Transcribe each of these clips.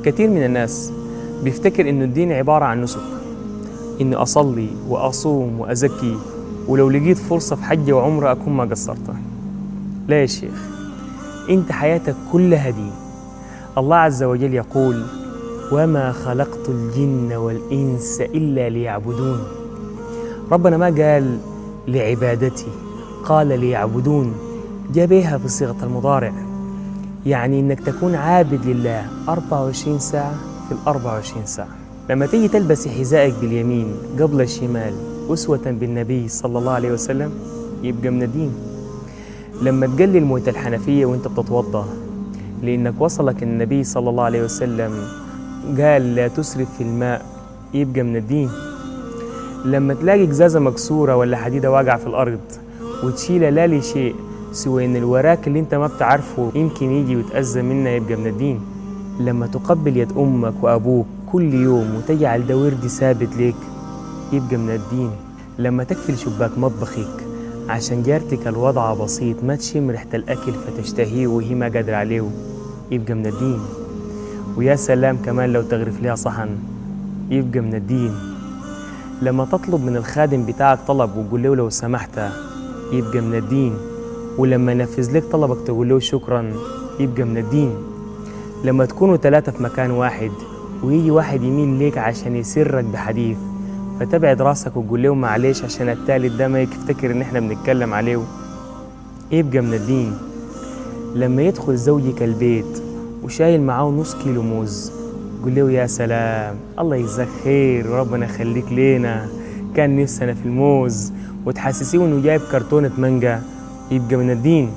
كثير من الناس بيفتكر إنه الدين عبارة عن نسك إنه أصلي وأصوم وأزكي ولو لقيت فرصة في حج وعمرة أكون ما قصرت لا يا شيخ أنت حياتك كلها دين الله عز وجل يقول وما خلقت الجن والإنس إلا ليعبدون ربنا ما قال لعبادتي قال ليعبدون جابيها في صيغة المضارع يعني إنك تكون عابد لله 24 ساعة في ال 24 ساعة لما تيجي تلبس حذائك باليمين قبل الشمال أسوة بالنبي صلى الله عليه وسلم يبقى من الدين لما تقلل موية الحنفية وانت بتتوضا لأنك وصلك النبي صلى الله عليه وسلم قال لا تسرف في الماء يبقى من الدين لما تلاقي قزازة مكسورة ولا حديدة واقعة في الأرض وتشيلها لا لشيء سوى إن الوراك اللي أنت ما بتعرفه يمكن يجي ويتأذى منها يبقى من الدين لما تقبل يد أمك وأبوك كل يوم وتجعل ده ورد ثابت ليك يبقى من الدين لما تقفل شباك مطبخك عشان جارتك الوضع بسيط ما تشم ريحة الأكل فتشتهيه وهي ما قادرة عليه يبقى من الدين ويا سلام كمان لو تغرف لها صحن يبقى من الدين لما تطلب من الخادم بتاعك طلب وتقول له لو سمحت يبقى من الدين ولما ينفذ لك طلبك تقول له شكرا يبقى من الدين لما تكونوا ثلاثة في مكان واحد ويجي واحد يميل ليك عشان يسرك بحديث فتبعد راسك وتقول له معلش عشان التالت ده ما يفتكر ان احنا بنتكلم عليه يبقى من الدين لما يدخل زوجك البيت وشايل معاه نص كيلو موز قول له يا سلام الله يجزاك خير وربنا يخليك لينا كان نفسنا في الموز وتحسسيه انه جايب كرتونة مانجا يبقى من الدين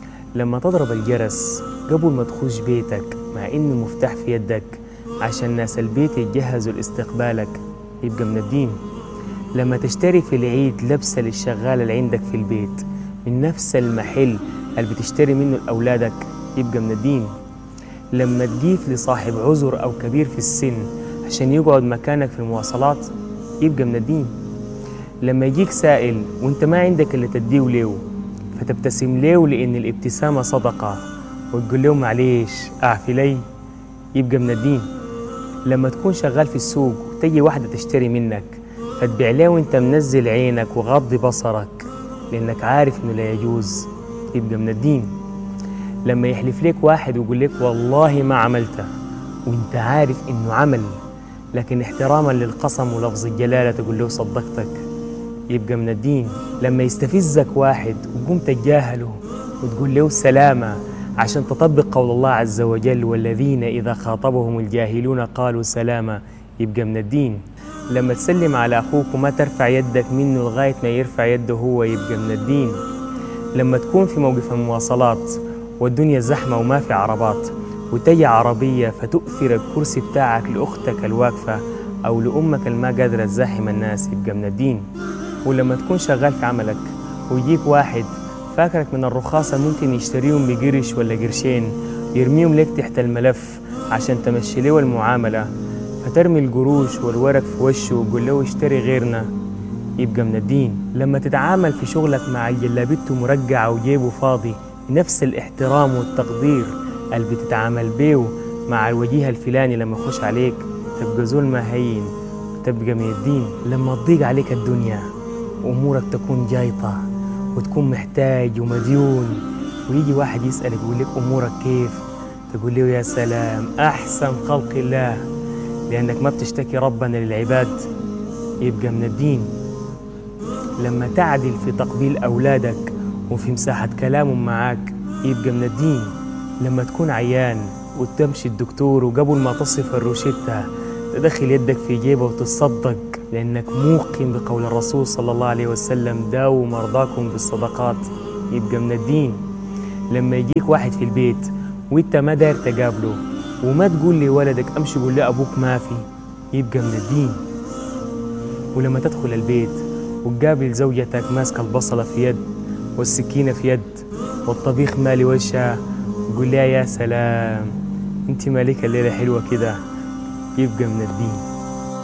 لما تضرب الجرس قبل ما تخش بيتك مع ان المفتاح في يدك عشان ناس البيت يتجهزوا لاستقبالك يبقى من الدين لما تشتري في العيد لبسة للشغال اللي عندك في البيت من نفس المحل اللي بتشتري منه لأولادك يبقى من الدين لما تجيف لصاحب عذر أو كبير في السن عشان يقعد مكانك في المواصلات يبقى من الدين لما يجيك سائل وانت ما عندك اللي تديه له فتبتسم له لأن الابتسامة صدقة وتقول له معليش أعفي لي يبقى من الدين لما تكون شغال في السوق وتجي واحدة تشتري منك فتبيع له وانت منزل عينك وغض بصرك لأنك عارف إنه لا يجوز يبقى من الدين لما يحلف لك واحد ويقول لك والله ما عملته وانت عارف إنه عمل لكن احتراما للقسم ولفظ الجلالة تقول له صدقتك يبقى من الدين لما يستفزك واحد وقوم تتجاهله وتقول له سلامة عشان تطبق قول الله عز وجل والذين إذا خاطبهم الجاهلون قالوا سلاما يبقى من الدين لما تسلم على أخوك وما ترفع يدك منه لغاية ما يرفع يده هو يبقى من الدين لما تكون في موقف المواصلات والدنيا زحمة وما في عربات وتجي عربية فتؤثر الكرسي بتاعك لأختك الواقفة أو لأمك اللي ما قادرة تزاحم الناس يبقى من الدين ولما تكون شغال في عملك ويجيك واحد فاكرك من الرخاصة ممكن يشتريهم بقرش ولا قرشين يرميهم لك تحت الملف عشان تمشي له المعاملة فترمي القروش والورق في وشه وتقول له اشتري غيرنا يبقى من الدين لما تتعامل في شغلك مع الجلابيته مرقعة وجيبه فاضي نفس الاحترام والتقدير اللي بتتعامل بيه مع الوجيه الفلاني لما يخش عليك تبقى زول ما هين وتبقى من الدين لما تضيق عليك الدنيا وأمورك تكون جايطة وتكون محتاج ومديون ويجي واحد يسألك يقول لك أمورك كيف تقول له يا سلام أحسن خلق الله لأنك ما بتشتكي ربنا للعباد يبقى من الدين لما تعدل في تقبيل أولادك وفي مساحة كلامهم معاك يبقى من الدين لما تكون عيان وتمشي الدكتور وقبل ما تصف الروشتة تدخل يدك في جيبه وتصدق لأنك موقن بقول الرسول صلى الله عليه وسلم داووا مرضاكم بالصدقات يبقى من الدين لما يجيك واحد في البيت وانت ما داير تقابله وما تقول لولدك امشي قول لأبوك ما في يبقى من الدين ولما تدخل البيت وتقابل زوجتك ماسكة البصلة في يد والسكينة في يد والطبيخ مالي وجهها قول لها يا سلام انت مالك الليلة حلوة كده يبقى من الدين